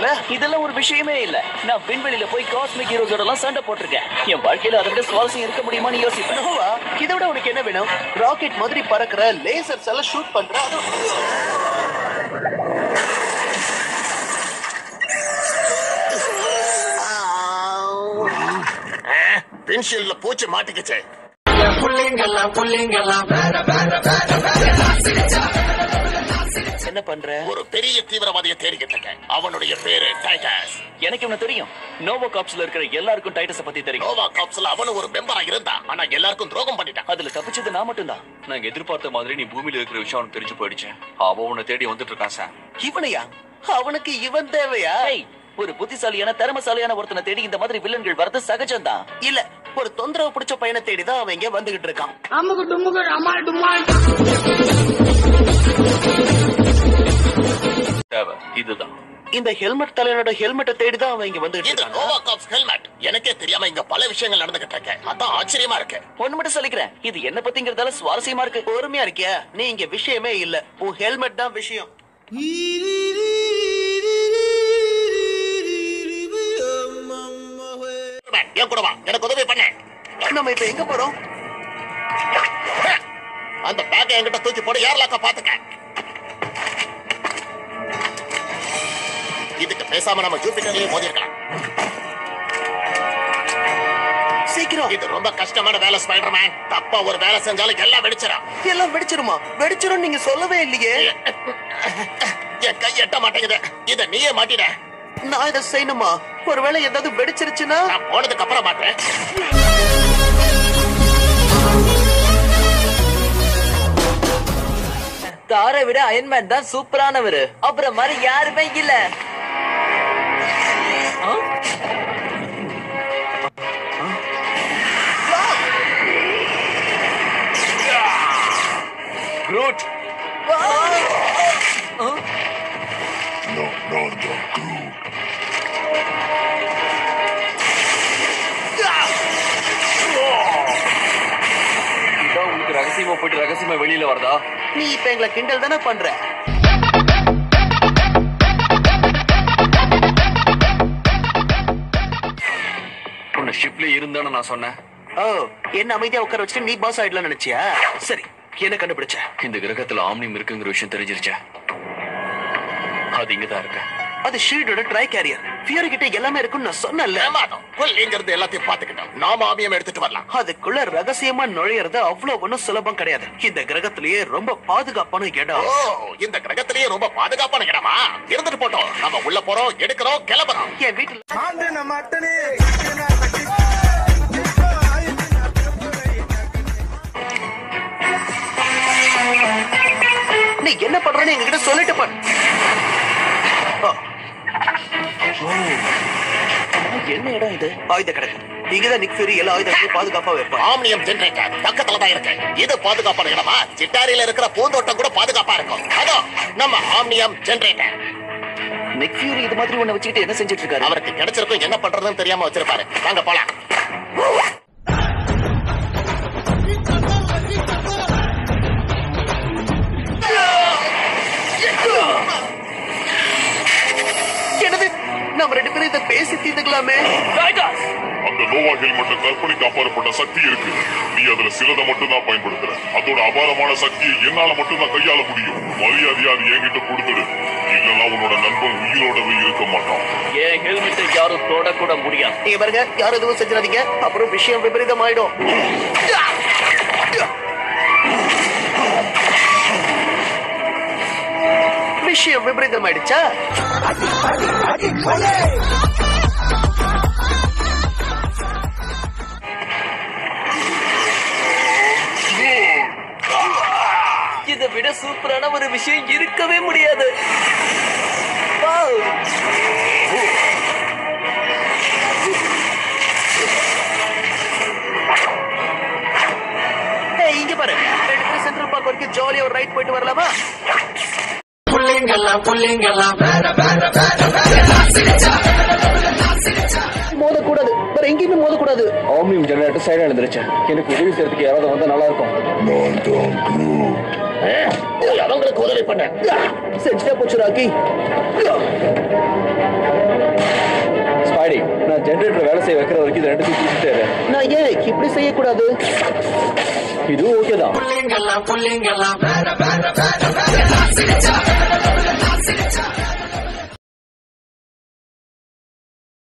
இதெல்லாம் ஒரு விஷயமே இல்ல நான் விண்வெளியில போய் காஸ்மிக் ஹீரோஸோட எல்லாம் சண்டை போட்டிருக்கேன் என் வாழ்க்கையில அதை விட சுவாரஸ்யம் இருக்க முடியுமான்னு யோசிப்பேன் நோவா இதை விட உனக்கு என்ன வேணும் ராக்கெட் மாதிரி பறக்கிற லேசர்ஸ் எல்லாம் ஷூட் பண்ற அது விண்ஷீல்ட்ல பூச்சி மாட்டிக்கிச்சு என்ன பண்ற ஒரு பெரிய தீவிரவாதியை தேடிக்கிட்டு இருக்கேன் அவனுடைய பேரு டைட்டஸ் எனக்கு இவனை தெரியும் நோவோ காப்ஸ்ல இருக்கிற எல்லாருக்கும் டைட்டஸ பத்தி தெரியும் நோவா காப்ஸ்ல அவனும் ஒரு மெம்பரா இருந்தான் ஆனா எல்லாருக்கும் துரோகம் பண்ணிட்டான் அதுல தப்பிச்சது நான் மட்டும்தான் நாங்க எதிர்பார்த்த மாதிரி நீ பூமியில இருக்கிற விஷயம் அவனுக்கு தெரிஞ்சு போயிடுச்சு அவன் உன்னை தேடி வந்துட்டு இருக்கான் சார் இவனையா அவனுக்கு இவன் தேவையா ஏய், ஒரு புத்திசாலியான திறமசாலியான ஒருத்தனை தேடி இந்த மாதிரி வில்லன்கள் வரது சகஜம்தான் இல்ல ஒரு தொந்தரவு பிடிச்ச பையனை தேடி தான் அவன் இங்க வந்துகிட்டு இருக்கான் அமுக்கு டுமுக்கு அமால் டுமால் தேவை இதுதான் இந்த ஹெல்மெட் தலைவனோட ஹெல்மெட்டை தேடி தான் அவன் இங்க வந்துகிட்டு இது இருக்கான் நோவா காப்ஸ் ஹெல்மெட் எனக்கே தெரியாம இங்க பல விஷயங்கள் நடந்துகிட்டு இருக்கு அதான் ஆச்சரியமா இருக்கு ஒண்ணு மட்டும் சொல்லிக்கிறேன் இது என்ன பத்திங்கிறதால சுவாரஸ்யமா இருக்கு பொறுமையா இருக்கியா நீ இங்க விஷயமே இல்ல உன் ஹெல்மெட் தான் விஷயம் என் கூட வா எனக்கு உதவி பண்ண நம்ம இப்ப எங்க போறோம் அந்த பேக்கை என்கிட்ட தூக்கி போடு யாரெல்லாம் பாத்துக்க இதுக்கு பேசாம நம்ம ஜூபிட்டர்லயே மோதி இருக்கலாம் சீக்கிரம் இது ரொம்ப கஷ்டமான வேலை ஸ்பைடர்மேன் தப்பா ஒரு வேலை செஞ்சாலும் எல்லாம் வெடிச்சிடும் எல்லாம் வெடிச்சிருமா வெடிச்சிரும் நீங்க சொல்லவே இல்லையே என் கை எட்ட மாட்டேங்குது இத நீயே மாட்டிட நான் இதை செய்யணுமா ஒருவேளை ஏதாவது வெடிச்சிருச்சுன்னா நான் போனதுக்கு அப்புறம் மாட்டேன் தாரை விட அயன்மேன் தான் சூப்பரானவரு அப்புறம் மாதிரி யாருமே இல்ல ஆ? குரூட் இதான் உங்களுக்கு ரகசியமா போயிட்டு ரகசியமா வெளியில வரதா நீ இப்ப எங்களை கிண்டல் தானே பண்ற உன்னை ஷிப்ல இருந்தான்னு நான் சொன்னேன் ஓ என்ன அமைதியா உட்கார வச்சுட்டு நீ பாஸ் ஆயிடலாம் நினைச்சியா சரி என்ன கண்டுபிடிச்ச இந்த கிரகத்துல ஆம்னியம் இருக்குங்கிற விஷயம் தெரிஞ்சிருச்சா அது இங்கதான் இருக்கு அது ஷீல்டோட ட்ரை கேரியர் ஃபியர் கிட்ட எல்லாமே இருக்குன்னு நான் சொன்னேன்ல ஏமாதம் கொல்லிங்கிறது எல்லாத்தையும் பாத்துக்கிட்டோம் நாம ஆவியம் எடுத்துட்டு வரலாம் அதுக்குள்ள ரகசியமா நுழையிறது அவ்வளவு ஒண்ணும் சுலபம் கிடையாது இந்த கிரகத்திலேயே ரொம்ப பாதுகாப்பான இடம் ஓ இந்த கிரகத்திலேயே ரொம்ப பாதுகாப்பான இடமா இருந்துட்டு போட்டோம் நம்ம உள்ள போறோம் எடுக்கிறோம் கிளம்புறோம் என் வீட்டுல நீ என்ன பண்றன்னு எங்ககிட்ட சொல்லிட்டு பண் ஓ. ஓ. என்ன இடம் இது ஆயுத கிடக்கு இங்கதான் நிக் ஃபியூரி எல்லா ஆயுதங்களையும் பாதுகாப்பா வைப்பான் ஆம்னியம் ஜெனரேட்டர் பக்கத்துல தான் இருக்கு இது பாதுகாப்பான இடமா சிட்டாரியில இருக்கிற பூந்தோட்டம் கூட பாதுகாப்பா இருக்கும் அதோ நம்ம ஆம்னியம் ஜெனரேட்டர் நிக் ஃபியூரி இது மாதிரி ஒண்ணு வச்சுக்கிட்டு என்ன செஞ்சுட்டு இருக்காரு அவருக்கு கிடைச்சிருக்கும் என்ன பண்றதுன்னு தெரியாம வச்சிருப்பாரு வாங்க போலாம் என்னது நம்ம ரெண்டு பேரும் இதை பேசி தீர்த்துக்கலாமே அந்த நோவா ஹெல்மெட்ட கற்பனைக்கு அப்பாற்பட்ட சக்தி இருக்கு நீ அதுல சிலதை மட்டும் தான் பயன்படுத்துற அதோட அபாரமான சக்தியை என்னால மட்டும் தான் கையாள முடியும் மரியாதையா அது என்கிட்ட கொடுத்துடு இல்லைன்னா உன்னோட நண்பன் உயிரோடவே இருக்க மாட்டான் என் ஹெல்மெட்டை யாரும் தொடக்கூட முடியாது நீங்க பாருங்க யாரும் எதுவும் செஞ்சிடாதீங்க அப்புறம் விஷயம் விபரீதம் ஆயிடும் விஷயம் விபரீதம் ஆயிடுச்சா இதை விட சூப்பரான ஒரு விஷயம் இருக்கவே முடியாது Wow. ஏய், இங்க பாரு ரெண்டு பேரும் சென்ட்ரல் பார்க் வரைக்கும் ஜாலியா ஒரு ரைட் போயிட்டு வரலாமா மோதக்கூடாது வேற எங்கேயுமே மோதக்கூடாது ஆம்னியம் ஜெனரேட்டர் சைடா எழுந்துருச்சு எனக்கு உதவி செய்யறதுக்கு யாராவது வந்தா நல்லா இருக்கும் நான் தான் குரூட் போய் அவங்களுக்கு உதவி பண்ண செஞ்சா போச்சு ராக்கி ஸ்பைடி நான் ஜெனரேட்டர் வேலை செய்ய வைக்கிற வரைக்கும் இது ரெண்டு தூக்கிட்டு நான் ஏன் இப்படி செய்யக்கூடாது இதுவும் ஓகே தான் புள்ளிங்கெல்லாம் புள்ளிங்கெல்லாம் வேற வேற வேற